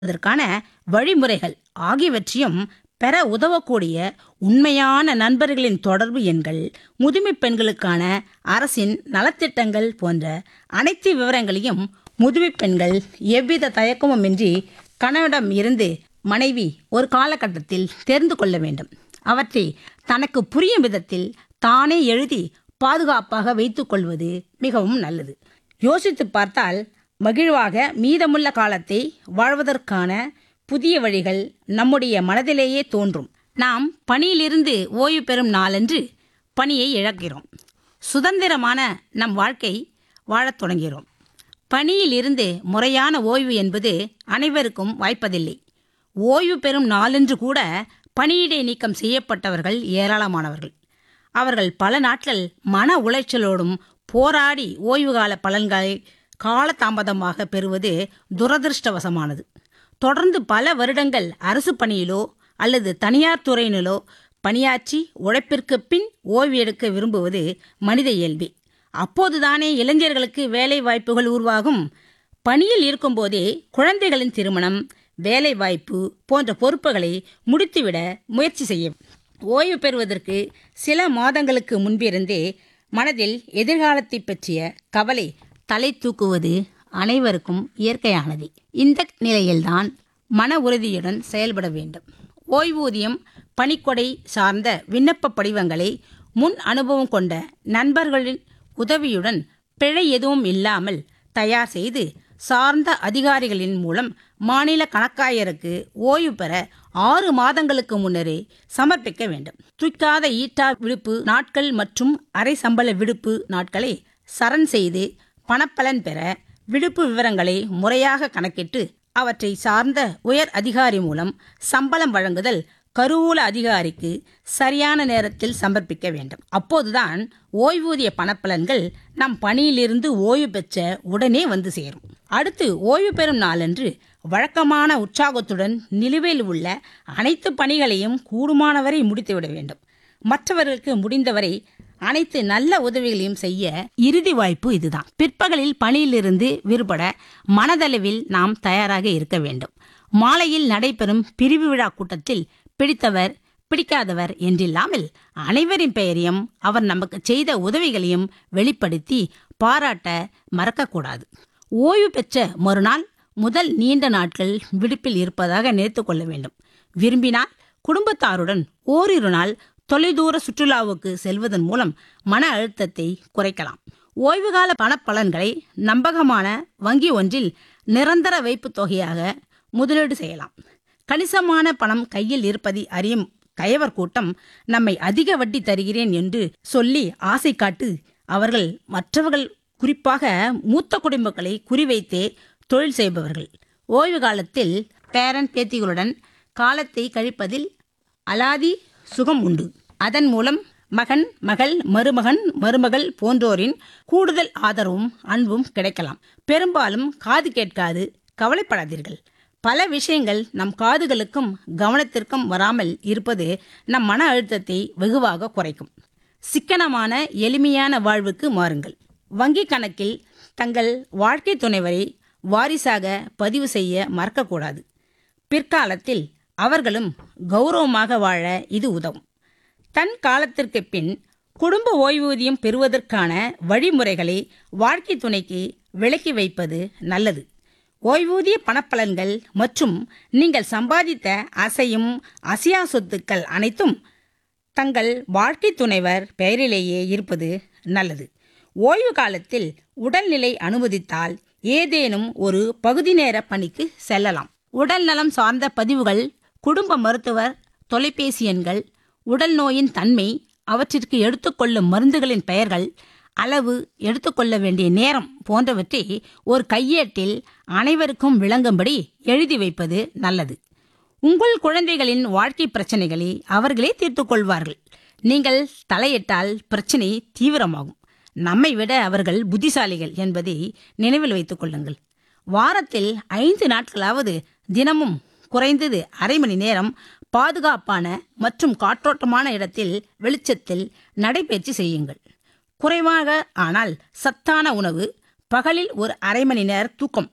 அதற்கான வழிமுறைகள் ஆகியவற்றையும் பெற உதவக்கூடிய உண்மையான நண்பர்களின் தொடர்பு எண்கள் முதுமை பெண்களுக்கான அரசின் நலத்திட்டங்கள் போன்ற அனைத்து விவரங்களையும் முதுமை பெண்கள் எவ்வித தயக்கமுமின்றி கணவனிடம் இருந்து மனைவி ஒரு காலகட்டத்தில் தெரிந்து கொள்ள வேண்டும் அவற்றை தனக்கு புரியும் விதத்தில் தானே எழுதி பாதுகாப்பாக வைத்துக்கொள்வது மிகவும் நல்லது யோசித்து பார்த்தால் மகிழ்வாக மீதமுள்ள காலத்தை வாழ்வதற்கான புதிய வழிகள் நம்முடைய மனதிலேயே தோன்றும் நாம் பணியிலிருந்து ஓய்வு பெறும் நாளன்று பணியை இழக்கிறோம் சுதந்திரமான நம் வாழ்க்கை வாழத் தொடங்கிறோம் பணியிலிருந்து முறையான ஓய்வு என்பது அனைவருக்கும் வாய்ப்பதில்லை ஓய்வு பெறும் நாளன்று கூட பணியிடை நீக்கம் செய்யப்பட்டவர்கள் ஏராளமானவர்கள் அவர்கள் பல நாட்கள் மன உளைச்சலோடும் போராடி ஓய்வுகால பலன்களை காலதாமதமாக பெறுவது துரதிருஷ்டவசமானது தொடர்ந்து பல வருடங்கள் அரசு பணியிலோ அல்லது தனியார் துறையினிலோ பணியாற்றி உழைப்பிற்கு பின் ஓய்வு எடுக்க விரும்புவது மனித இயல்பே அப்போதுதானே இளைஞர்களுக்கு வேலை வாய்ப்புகள் உருவாகும் பணியில் இருக்கும்போதே குழந்தைகளின் திருமணம் வேலை வாய்ப்பு போன்ற பொறுப்புகளை முடித்துவிட முயற்சி செய்யும் ஓய்வு பெறுவதற்கு சில மாதங்களுக்கு முன்பிருந்தே மனதில் எதிர்காலத்தை பற்றிய கவலை தலை தூக்குவது அனைவருக்கும் இயற்கையானது இந்த நிலையில்தான் மன உறுதியுடன் செயல்பட வேண்டும் ஓய்வூதியம் பணிக்கொடை சார்ந்த விண்ணப்ப படிவங்களை முன் அனுபவம் கொண்ட நண்பர்களின் உதவியுடன் பிழை எதுவும் இல்லாமல் தயார் செய்து சார்ந்த அதிகாரிகளின் மூலம் மாநில கணக்காயருக்கு ஓய்வு பெற ஆறு மாதங்களுக்கு முன்னரே சமர்ப்பிக்க வேண்டும் துய்க்காத ஈட்டா விடுப்பு நாட்கள் மற்றும் அரை சம்பள விடுப்பு நாட்களை சரண் செய்து பணப்பலன் பெற விடுப்பு விவரங்களை முறையாக கணக்கிட்டு அவற்றை சார்ந்த உயர் அதிகாரி மூலம் சம்பளம் வழங்குதல் கருவூல அதிகாரிக்கு சரியான நேரத்தில் சமர்ப்பிக்க வேண்டும் அப்போதுதான் ஓய்வூதிய பணப்பலன்கள் நம் பணியிலிருந்து ஓய்வு பெற்ற உடனே வந்து சேரும் அடுத்து ஓய்வு பெறும் நாளன்று வழக்கமான உற்சாகத்துடன் நிலுவையில் உள்ள அனைத்து பணிகளையும் கூடுமானவரை முடித்துவிட வேண்டும் மற்றவர்களுக்கு முடிந்தவரை அனைத்து நல்ல உதவிகளையும் செய்ய இறுதி வாய்ப்பு இதுதான் பிற்பகலில் பணியிலிருந்து விடுபட மனதளவில் நாம் தயாராக இருக்க வேண்டும் மாலையில் நடைபெறும் பிரிவு விழா கூட்டத்தில் பிடித்தவர் பிடிக்காதவர் என்றில்லாமல் அனைவரின் பெயரையும் அவர் நமக்கு செய்த உதவிகளையும் வெளிப்படுத்தி பாராட்ட மறக்கக்கூடாது ஓய்வு பெற்ற மறுநாள் முதல் நீண்ட நாட்கள் விடுப்பில் இருப்பதாக நினைத்து கொள்ள வேண்டும் விரும்பினால் குடும்பத்தாருடன் ஓரிரு நாள் தொலைதூர சுற்றுலாவுக்கு செல்வதன் மூலம் மன அழுத்தத்தை குறைக்கலாம் ஓய்வுகால பணப்பலன்களை நம்பகமான வங்கி ஒன்றில் நிரந்தர வைப்புத் தொகையாக முதலீடு செய்யலாம் கணிசமான பணம் கையில் இருப்பதை அறியும் கயவர் கூட்டம் நம்மை அதிக வட்டி தருகிறேன் என்று சொல்லி ஆசை காட்டு அவர்கள் மற்றவர்கள் குறிப்பாக மூத்த குடும்பங்களை குறிவைத்தே தொழில் செய்பவர்கள் ஓய்வு காலத்தில் பேரன் பேத்திகளுடன் காலத்தை கழிப்பதில் அலாதி சுகம் உண்டு அதன் மூலம் மகன் மகள் மருமகன் மருமகள் போன்றோரின் கூடுதல் ஆதரவும் அன்பும் கிடைக்கலாம் பெரும்பாலும் காது கேட்காது கவலைப்படாதீர்கள் பல விஷயங்கள் நம் காதுகளுக்கும் கவனத்திற்கும் வராமல் இருப்பது நம் மன அழுத்தத்தை வெகுவாக குறைக்கும் சிக்கனமான எளிமையான வாழ்வுக்கு மாறுங்கள் வங்கி கணக்கில் தங்கள் வாழ்க்கை துணைவரை வாரிசாக பதிவு செய்ய மறக்கக்கூடாது பிற்காலத்தில் அவர்களும் கௌரவமாக வாழ இது உதவும் தன் காலத்திற்கு பின் குடும்ப ஓய்வூதியம் பெறுவதற்கான வழிமுறைகளை வாழ்க்கை துணைக்கு விலக்கி வைப்பது நல்லது ஓய்வூதிய பணப்பலன்கள் மற்றும் நீங்கள் சம்பாதித்த அசையும் அசையா சொத்துக்கள் அனைத்தும் தங்கள் வாழ்க்கை துணைவர் பெயரிலேயே இருப்பது நல்லது ஓய்வு காலத்தில் உடல்நிலை அனுமதித்தால் ஏதேனும் ஒரு பகுதி நேர பணிக்கு செல்லலாம் உடல் நலம் சார்ந்த பதிவுகள் குடும்ப மருத்துவர் தொலைபேசி எண்கள் உடல் நோயின் தன்மை அவற்றிற்கு எடுத்துக்கொள்ளும் மருந்துகளின் பெயர்கள் அளவு எடுத்துக்கொள்ள வேண்டிய நேரம் போன்றவற்றை ஒரு கையேட்டில் அனைவருக்கும் விளங்கும்படி எழுதி வைப்பது நல்லது உங்கள் குழந்தைகளின் வாழ்க்கை பிரச்சனைகளை அவர்களே தீர்த்து கொள்வார்கள் நீங்கள் தலையிட்டால் பிரச்சனை தீவிரமாகும் நம்மை விட அவர்கள் புத்திசாலிகள் என்பதை நினைவில் வைத்துக் கொள்ளுங்கள் வாரத்தில் ஐந்து நாட்களாவது தினமும் குறைந்தது அரை மணி நேரம் பாதுகாப்பான மற்றும் காற்றோட்டமான இடத்தில் வெளிச்சத்தில் நடைபயிற்சி செய்யுங்கள் குறைவாக ஆனால் சத்தான உணவு பகலில் ஒரு அரை மணி நேர தூக்கம்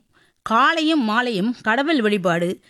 காலையும் மாலையும் கடவுள் வழிபாடு